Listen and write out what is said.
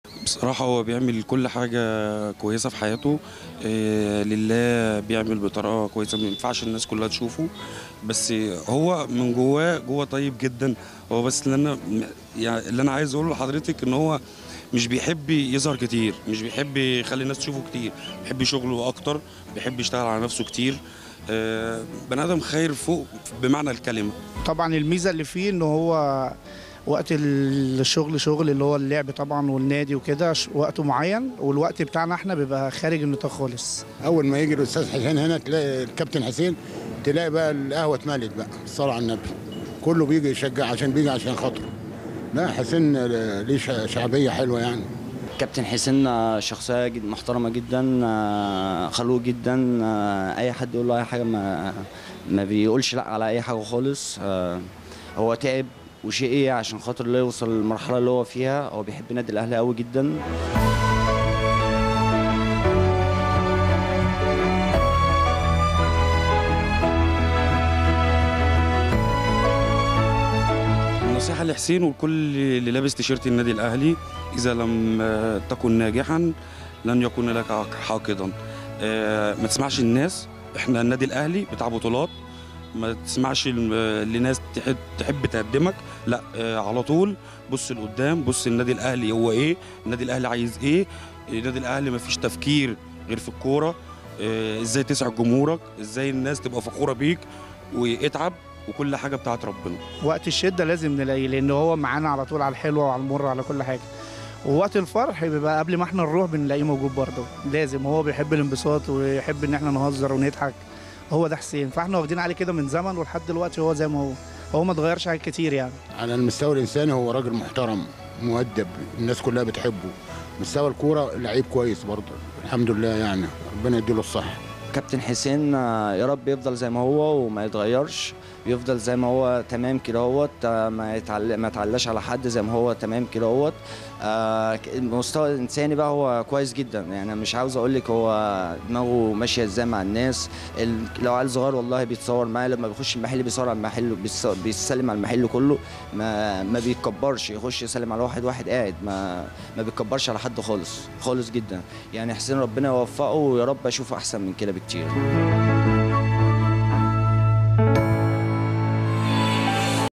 بصراحة هو بيعمل كل حاجة كويسة في حياته آه، لله بيعمل بطريقة كويسة ما ينفعش الناس كلها تشوفه بس هو من جواه جوه طيب جدا هو بس اللي انا يعني اللي انا عايز اقوله لحضرتك ان هو مش بيحب يظهر كتير مش بيحب يخلي الناس تشوفه كتير بيحب شغله اكتر بيحب يشتغل على نفسه كتير آه، بني ادم خير فوق بمعنى الكلمة طبعا الميزه اللي فيه ان هو وقت الشغل شغل اللي هو اللعب طبعا والنادي وكده ش- وقته معين والوقت بتاعنا احنا بيبقى خارج النطاق خالص اول ما يجي الاستاذ حسين هنا تلاقي الكابتن حسين تلاقي بقى القهوه اتملت بقى الصلاه على النبي كله بيجي يشجع عشان بيجي عشان خاطره لا حسين ليه ش- شعبيه حلوه يعني كابتن حسين آه، شخصية جد محترمة جدا آه، خلوق جدا آه، أي حد يقول له أي حاجة ما ما بيقولش لا على أي حاجة خالص آه، هو تعب وشقي عشان خاطر لا يوصل للمرحلة اللي هو فيها هو بيحب النادي الأهلي قوي جدا نصيحة لحسين والكل اللي لابس تيشيرت النادي الأهلي إذا لم آه، تكن ناجحا لن يكون لك حاقدا آه، ما تسمعش الناس احنا النادي الأهلي بتاع بطولات ما تسمعش ال- لناس تحب تحب تقدمك لا آه، على طول بص لقدام بص النادي الأهلي هو ايه النادي الأهلي عايز ايه النادي الأهلي ما فيش تفكير غير في الكورة آه، ازاي تسعد جمهورك ازاي الناس تبقى فخورة بيك واتعب وكل حاجة بتاعت ربنا وقت الشده لازم نلاقيه لان هو معانا على طول على الحلوه وعلى المره على كل حاجه ووقت الفرح بيبقى قبل ما احنا نروح بنلاقيه موجود برضه لازم هو بيحب الانبساط ويحب ان احنا نهزر ونضحك هو ده حسين فاحنا واخدين عليه كده من زمن ولحد دلوقتي هو زي ما هو هو ما اتغيرش حاجات كتير يعني على المستوى الانساني هو راجل محترم مؤدب الناس كلها بتحبه مستوى الكوره لعيب كويس برضه الحمد لله يعني ربنا يديله الصحه كابتن حسين آه، يا رب يفضل زي ما هو وما يتغيرش يفضل زي ما هو تمام كده اهوت آه، ما يتعل... ما يتعلاش على حد زي ما هو تمام كده اهوت آه، ك- المستوى الانساني بقى هو كويس جدا يعني مش عاوز اقول لك هو دماغه ماشيه ازاي مع الناس ال... لو عيل صغير والله بيتصور معاه لما بيخش المحل بيصور على المحل بيص... بيسلم على المحل كله ما ما بيتكبرش يخش يسلم على واحد واحد قاعد ما ما بيتكبرش على حد خالص خالص جدا يعني حسين ربنا يوفقه ويا رب اشوفه احسن من كده بكتير